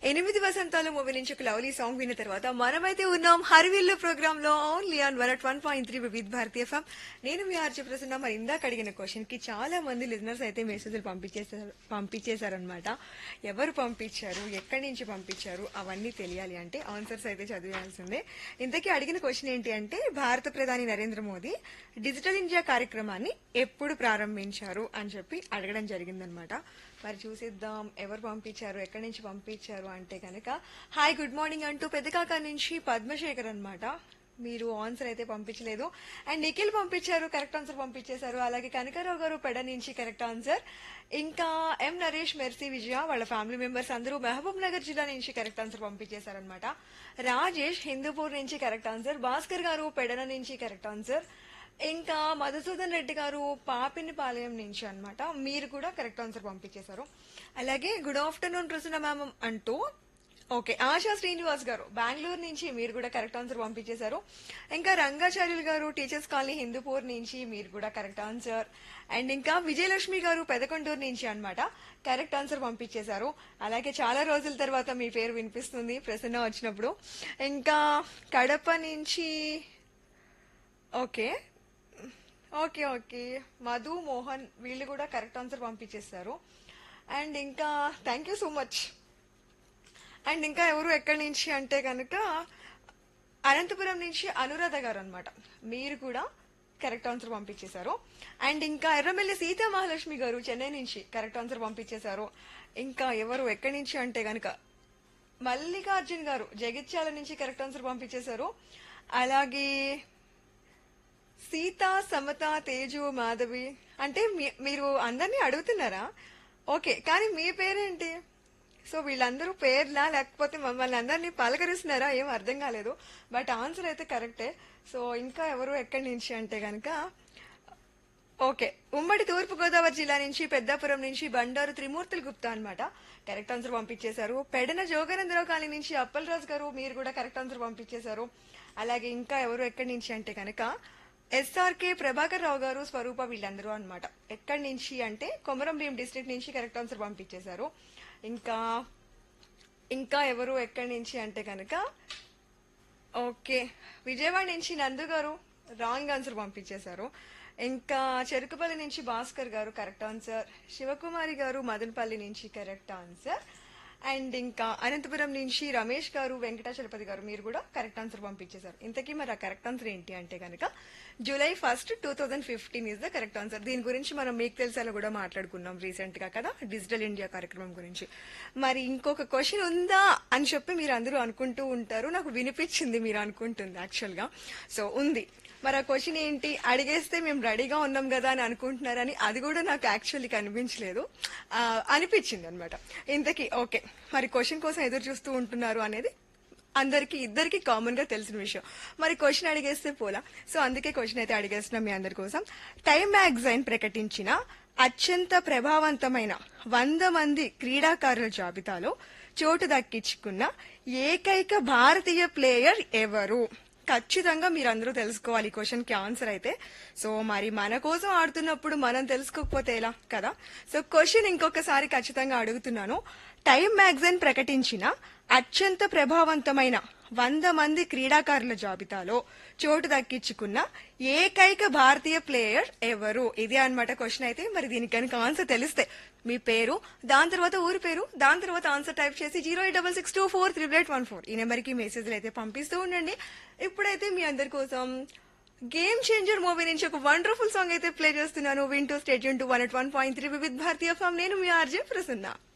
ఎనిమిది వసంతాలు మూవీ నుంచి ఒక లవ్లీ సాంగ్ విన్న తర్వాత మనమైతే ఉన్నాం హరివిల్లు ప్రోగ్రామ్ లో only on one at one point three Vividh Bharatiya FM నేను మీ ఆర్జీ ప్రసన్న మరి ఇందాక అడిగిన క్వశ్చన్ కి చాలా మంది లిజనర్స్ అయితే మెసేజ్లు పంపించేసారు పంపించేశారనమాట ఎవరు పంపించారు ఎక్కడి నుంచి పంపించారు అవన్నీ తెలియాలి అంటే ఆన్సర్స్ అయితే చదివాల్సిందే ఇంతకీ అడిగిన క్వశ్చన్ ఏంటి అంటే భారత ప్రధాని నరేంద్ర మోదీ డిజిటల్ ఇండియా కార్యక్రమాన్ని ఎప్పుడు ప్రారంభించారు అని చెప్పి అడగడం జరిగిందనమాట మరి చూసిద్దాం ఎవరు పంపించారు ఎక్కడి నుంచి పంపించారు అంటే కనుక హాయ్ గుడ్ మార్నింగ్ అంటూ పెద్దకాక నుంచి పద్మశేఖర్ అన్నమాట మీరు ఆన్సర్ అయితే పంపించలేదు అండ్ నిఖిల్ పంపించారు కరెక్ట్ ఆన్సర్ పంపించేశారు అలాగే కనకరావు గారు పెడ నుంచి కరెక్ట్ ఆన్సర్ ఇంకా ఎం నరేష్ మెర్సీ విజయ వాళ్ళ ఫ్యామిలీ మెంబర్స్ అందరూ మహబూబ్ నగర్ జిల్లా నుంచి కరెక్ట్ ఆన్సర్ పంపించేశారనమాట రాజేష్ హిందూపూర్ నుంచి కరెక్ట్ ఆన్సర్ భాస్కర్ గారు పెడన నుంచి కరెక్ట్ ఆన్సర్ ఇంకా మధుసూదన్ రెడ్డి గారు పాపినిపాలయం నుంచి అన్నమాట మీరు కూడా కరెక్ట్ ఆన్సర్ పంపించేశారు అలాగే గుడ్ ఆఫ్టర్నూన్ ప్రసన్న మ్యామ్ అంటూ ఓకే ఆశా శ్రీనివాస్ గారు బెంగళూరు నుంచి మీరు కూడా కరెక్ట్ ఆన్సర్ పంపించేశారు ఇంకా రంగాచార్యులు గారు టీచర్స్ కాలనీ హిందూపూర్ నుంచి మీరు కూడా కరెక్ట్ ఆన్సర్ అండ్ ఇంకా విజయలక్ష్మి గారు పెదకొండూరు నుంచి అన్నమాట కరెక్ట్ ఆన్సర్ పంపించేశారు అలాగే చాలా రోజుల తర్వాత మీ పేరు వినిపిస్తుంది ప్రసన్న వచ్చినప్పుడు ఇంకా కడప నుంచి okay okay okay Madhu Mohan వీళ్ళు కూడా కరెక్ట్ ఆన్సర్ పంపించేస్తారు అండ్ ఇంకా thank you so much and ఇంకా ఎవరు ఎక్కడి నుంచి అంటే కనుక అనంతపురం నుంచి అనురాధ గారు అనమాట మీరు కూడా కరెక్ట్ ఆన్సర్ పంపించేశారు అండ్ ఇంకా ఎర్రమెల్లి సీతా మహాలక్ష్మి గారు చెన్నై నుంచి కరెక్ట్ ఆన్సర్ పంపించేశారు ఇంకా ఎవరు ఎక్కడి నుంచి అంటే కనుక మల్లికార్జున్ గారు జగిత్యాల నుంచి కరెక్ట్ ఆన్సర్ పంపించేశారు అలాగే సీత సమత తేజు మాధవి అంటే మీ- మీరు అందరినీ అడుగుతున్నారా ఓకే కానీ మీ పేరేంటి సో వీళ్ళందరూ పేర్లా లేకపోతే మమ్మల్ని అందరినీ పలకరిస్తున్నారా ఏం అర్థం కాలేదు బట్ ఆన్సర్ అయితే కరెక్టే సో ఇంకా ఎవరు ఎక్కడి నుంచి అంటే కనుక ఓకే ఉమ్మడి తూర్పు గోదావరి జిల్లా నుంచి పెద్దాపురం నుంచి బండారు త్రిమూర్తులు గుప్తా అన్నమాట కరెక్ట్ ఆన్సర్ పంపించేశారు పెడన జోగరేంద్రరావు కాలనీ నుంచి అప్పలరాజు గారు మీరు కూడా కరెక్ట్ ఆన్సర్ పంపించేశారు అలాగే ఇంకా ఎవరు ఎక్కడి నుంచి అంటే కనుక ఎస్ఆర్కే ప్రభాకర్ రావు గారు స్వరూప వీళ్ళందరూ అన్నమాట ఎక్కడి నుంచి అంటే కొమరం భీం డిస్ట్రిక్ట్ నుంచి కరెక్ట్ ఆన్సర్ పంపించేశారు ఇంకా ఇంకా ఎవరు ఎక్కడి నుంచి అంటే కనుక ఓకే విజయవాడ నుంచి నందు గారు రాంగ్ ఆన్సర్ పంపించేశారు ఇంకా చెరుకుపల్లి నుంచి భాస్కర్ గారు కరెక్ట్ ఆన్సర్ శివకుమారి గారు మదనపల్లి నుంచి కరెక్ట్ ఆన్సర్ అండ్ ఇంకా అనంతపురం నుంచి రమేష్ గారు వెంకటాచలపతి గారు మీరు కూడా కరెక్ట్ ఆన్సర్ పంపించేశారు ఇంతకీ మరి ఆ కరెక్ట్ ఆన్సర్ ఏంటి అంటే కనుక July first two thousand fifteen is the correct answer దీని గురించి మనం మీకు తెలిసేలా కూడా మాట్లాడుకున్నాం రీసెంట్ గా కదా డిజిటల్ ఇండియా కార్యక్రమం గురించి మరి ఇంకొక క్వశ్చన్ ఉందా అని చెప్పి మీరు అందరూ అనుకుంటూ ఉంటారు నాకు వినిపించింది మీరు అనుకుంటుంది యాక్చువల్ గా సో ఉంది మరి ఆ క్వశ్చన్ ఏంటి అడిగేస్తే మేము రెడీగా ఉన్నాం కదా అని అనుకుంటున్నారని అది కూడా నాకు యాక్చువల్లీ కనిపించలేదు ఆ, అనిపించింది అనమాట ఇంతకీ ఓకే మరి క్వశ్చన్ కోసం ఎదురు చూస్తూ ఉంటున్నారు అనేది అందరికి ఇద్దరికి కామన్ గా తెలిసిన విషయం మరి క్వశ్చన్ అడిగేస్తే పోలా సో అందుకే క్వశ్చన్ అయితే అడిగేస్తున్నాం మీ అందరి కోసం టైమ్ మ్యాగజైన్ ప్రకటించిన అత్యంత ప్రభావవంతమైన వంద మంది క్రీడాకారుల జాబితాలో చోటు దక్కించుకున్న ఏకైక భారతీయ ప్లేయర్ ఎవరు ఖచ్చితంగా మీరు అందరూ తెలుసుకోవాలి ఈ క్వశ్చన్ కి ఆన్సర్ అయితే సో మరి మన కోసం ఆడుతున్నప్పుడు మనం తెలుసుకోకపోతే ఎలా కదా సో క్వశ్చన్ ఇంకొకసారి ఖచ్చితంగా అడుగుతున్నాను టైమ్ మ్యాగజైన్ ప్రకటించిన అత్యంత ప్రభావవంతమైన వంద మంది క్రీడాకారుల జాబితాలో చోటు దక్కించుకున్న ఏకైక భారతీయ ప్లేయర్ ఎవరు ఇదే అన్నమాట క్వశ్చన్ అయితే మరి దీనికి కనుక ఆన్సర్ తెలిస్తే మీ పేరు దాని తర్వాత ఊరి పేరు దాని తర్వాత ఆన్సర్ టైప్ చేసి zero eight double six two four triple eight one four ఈ నెంబర్కి మెసేజ్లు అయితే పంపిస్తూ ఉండండి ఇప్పుడైతే మీ అందరి కోసం గేమ్ చేంజర్ మూవీ నుంచి ఒక వండర్ఫుల్ సాంగ్ అయితే ప్లే చేస్తున్నాను వింటూ state to one at one point three with Bharatiya FM నేను మీ ఆర్జే ప్రసన్న